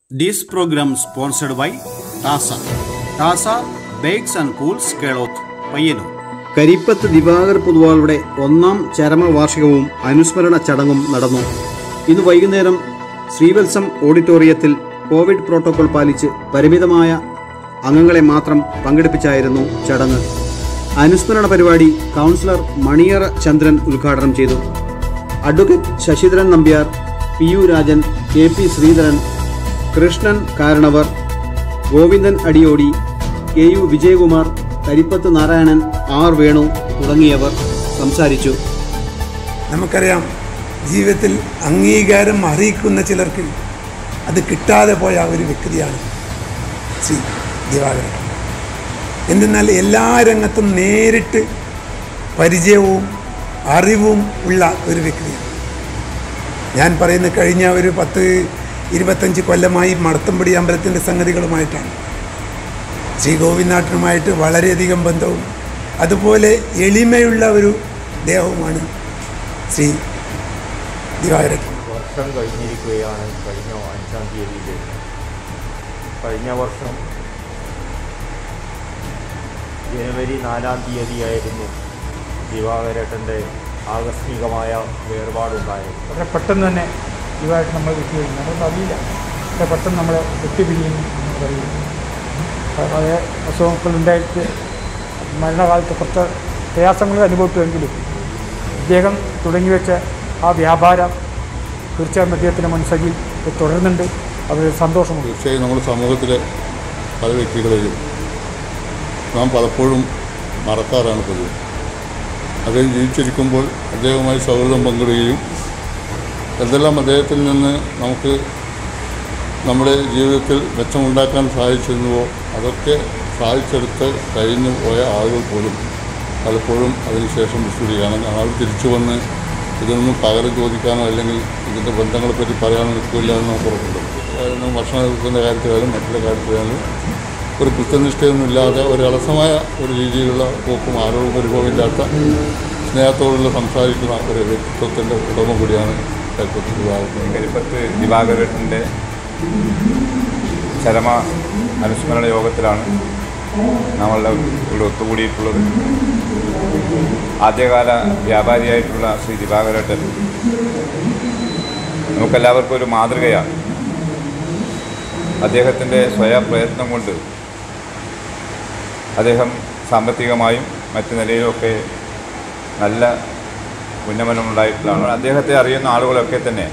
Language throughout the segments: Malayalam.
This program sponsored by TASA. TASA Bakes and Cools Keloth Payyanur കരിപ്പത്ത് Diwakar പൊതുവാളുടെ ഒന്നാം ചരമവാർഷികവും അനുസ്മരണ ചടങ്ങും നടന്നു ഇന്ന് വൈകുന്നേരം ശ്രീവത്സം ഓഡിറ്റോറിയത്തിൽ കോവിഡ് പ്രോട്ടോകോൾ പാലിച്ച് പരിമിതമായ അംഗങ്ങളെ മാത്രം പങ്കെടുപ്പിച്ചായിരുന്നു ചടങ്ങ് അനുസ്മരണ പരിപാടി കൗൺസിലർ മണിയറ ചന്ദ്രൻ ഉദ്ഘാടനം ചെയ്തു advocate Sasidharan Nambiar P U Rajan K P Sreedharan Krishnan കാരണവർ Govindan Adiyodi K U Vijayakumar Karippath Narayanan R Venu തുടങ്ങിയവർ സംസാരിച്ചു നമുക്കറിയാം ജീവിതത്തിൽ അംഗീകാരം അർഹിക്കുന്ന ചിലർക്ക് അത് കിട്ടാതെ പോയ ഒരു വ്യക്തിയാണ് ശ്രീ ദിവാകരൻ എന്തെന്നാൽ എല്ലാ രംഗത്തും നേരിട്ട് പരിചയവും അറിവും ഉള്ള ഒരു വ്യക്തിയാണ് ഞാൻ പറയുന്ന കഴിഞ്ഞ ഒരു പത്ത് ഇരുപത്തഞ്ച് കൊല്ലമായി മടത്തമ്പടി അമ്പലത്തിൻ്റെ സംഗതികളുമായിട്ടാണ് ശ്രീ ഗോപിനാഥനുമായിട്ട് വളരെയധികം ബന്ധവും അതുപോലെ എളിമയുള്ള ഒരു ദേഹവുമാണ് ശ്രീ ദിവാകരൻ വർഷം കഴിഞ്ഞിരിക്കുകയാണ് കഴിഞ്ഞ അഞ്ചാം തീയതിയിൽ കഴിഞ്ഞ വർഷം ജനുവരി നാലാം തീയതിയായിരുന്നു ദിവാകരേട്ടൻ്റെ ആകസ്മികമായ വേർപാടുണ്ടായത് വളരെ പെട്ടെന്ന് തന്നെ ഇതായിട്ട് നമ്മൾ വിട്ടു കഴിഞ്ഞു നമുക്ക് അറിയില്ല വളരെ പെട്ടെന്ന് നമ്മളെ വിട്ടുപിരിയുന്നു എന്ന് പറയുന്നു പല അസുഖങ്ങളുണ്ടായിട്ട് മരണകാലത്ത് കുറച്ച് പ്രയാസങ്ങൾ അനുഭവപ്പെട്ടുവെങ്കിലും ഇദ്ദേഹം തുടങ്ങി വെച്ച ആ വ്യാപാരം തീർച്ചയായും അദ്ദേഹത്തിൻ്റെ മനസ്സരിൽ തുടരുന്നുണ്ട് അത് സന്തോഷമുണ്ട് തീർച്ചയായും നമ്മുടെ സമൂഹത്തിലെ പല വ്യക്തികളെയും നാം പലപ്പോഴും മറക്കാറാണ് പതിവ് അദ്ദേഹം ജീവിച്ചിരിക്കുമ്പോൾ അദ്ദേഹവുമായി സൗഹൃദം പങ്കിടുകയും എന്തെല്ലാം അദ്ദേഹത്തിൽ നിന്ന് നമുക്ക് നമ്മുടെ ജീവിതത്തിൽ മെച്ചമുണ്ടാക്കാൻ സാധിച്ചിരുന്നുവോ അതൊക്കെ സാധിച്ചെടുത്ത് കഴിഞ്ഞു പോയ ആളുകൾ പോലും പലപ്പോഴും അതിനുശേഷം വിസ്മരിക്കുകയാണ് ഞങ്ങൾ തിരിച്ചു വന്ന് ഇതിനൊന്നും പകരം ചോദിക്കാനോ അല്ലെങ്കിൽ ഇതിൻ്റെ ബന്ധങ്ങളെപ്പറ്റി പറയാനോ നിൽക്കില്ല എന്ന് നമുക്ക് ഉറപ്പുണ്ട് അതായത് ഭക്ഷണത്തിൻ്റെ കാര്യത്തിലായാലും മറ്റുള്ള കാര്യത്തിലായാലും ഒരു കൃത്യനിഷ്ഠയൊന്നും ഇല്ലാതെ ഒരു അലസമായ ഒരു രീതിയിലുള്ള പോക്കും ആരോടും പരിഭവമില്ലാത്ത സ്നേഹത്തോടുള്ള സംസാരിക്കുന്ന ഒരു വ്യക്തിത്വത്തിൻ്റെ ഉടമ കൂടിയാണ് കൈപ്പത്തി വിഭാഗം കരിപ്പത്ത് ദിവാകരേട്ടൻ്റെ ചരമ അനുസ്മരണ യോഗത്തിലാണ് നമ്മളെല്ലാം ഇവിടെ ഒത്തുകൂടിയിട്ടുള്ളത് ആദ്യകാല വ്യാപാരിയായിട്ടുള്ള ശ്രീ ദിവാകരേട്ടൻ നമുക്കെല്ലാവർക്കും ഒരു മാതൃകയാണ് അദ്ദേഹത്തിൻ്റെ സ്വയം പ്രയത്നം കൊണ്ട് അദ്ദേഹം സാമ്പത്തികമായും മറ്റു നിലയിലുമൊക്കെ നല്ല ഉന്നമനമുണ്ടായിട്ടുള്ളതാണ് അദ്ദേഹത്തെ അറിയുന്ന ആളുകളൊക്കെ തന്നെ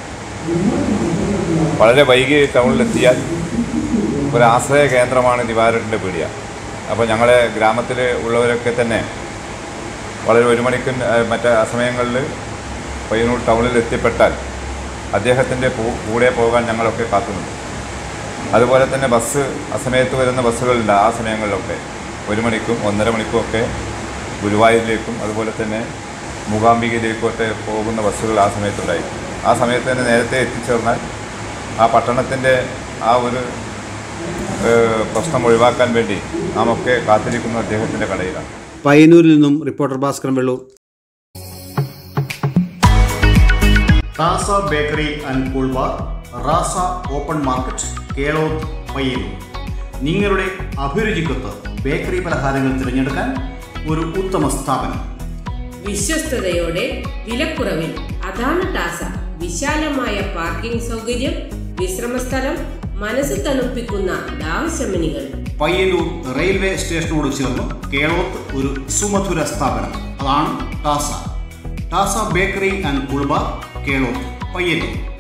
വളരെ വൈകി ടൗണിലെത്തിയാൽ ഒരു ആശ്രയ കേന്ദ്രമാണ് ദിവാരൻ്റെ പീടിയ അപ്പോൾ ഞങ്ങളെ ഗ്രാമത്തിൽ ഉള്ളവരൊക്കെ തന്നെ വളരെ ഒരു മണിക്ക് മറ്റ് സമയങ്ങളിൽ പയ്യന്നൂർ ടൗണിൽ എത്തിപ്പെട്ടാൽ അദ്ദേഹത്തിൻ്റെ കൂടെ പോകാൻ ഞങ്ങളൊക്കെ കാത്തുനിന്നു അതുപോലെ തന്നെ ബസ് അസമയത്ത് വരുന്ന ബസ്സുകളുണ്ട് ആ സമയങ്ങളിലൊക്കെ ഒരു മണിക്കും ഒന്നര മണിക്കും ഒക്കെ ഗുരുവായൂരിലേക്കും അതുപോലെ തന്നെ മൂകാംബികയിലേക്കും ഒക്കെ പോകുന്ന ബസ്സുകൾ ആ സമയത്തുണ്ടായി ആ സമയത്ത് തന്നെ നേരത്തെ എത്തിച്ചേർന്നാൽ ആ പട്ടണത്തിൻ്റെ ആ ഒരു ഏഹ്, പ്രശ്നം ഒഴിവാക്കാൻ വേണ്ടി നാം ഒക്കെ കാത്തിരിക്കുന്ന അദ്ദേഹത്തിൻ്റെ കടയിലാണ് പയ്യന്നൂരിൽ നിന്നും reporter Bhaskaran Vellur Raza bakery and cool bar Raza open market Keloth Payyanur നിങ്ങളുടെ അഭിരുചിക്കൊത്ത് ബേക്കറി പലഹാരങ്ങൾ തിരഞ്ഞെടുക്കാൻ ഒരു ഉത്തമ സ്ഥാപനം വിശ്വസ്തയോടെ വിലക്കുറവിൽ അതാണ് ടാസ വിശാലമായ പാർക്കിംഗ് സൗകര്യം വിശ്രമസ്ഥലം മനസ്സ് തണുപ്പിക്കുന്ന ദാഹശമനികൾ പയ്യന്നൂർ റെയിൽവേ സ്റ്റേഷനോട് ചേർന്ന് കേളോത്ത് ഒരു സുമധുര സ്ഥാപനം അതാണ് Taza Taza bakery and cool bar Keloth Payyanur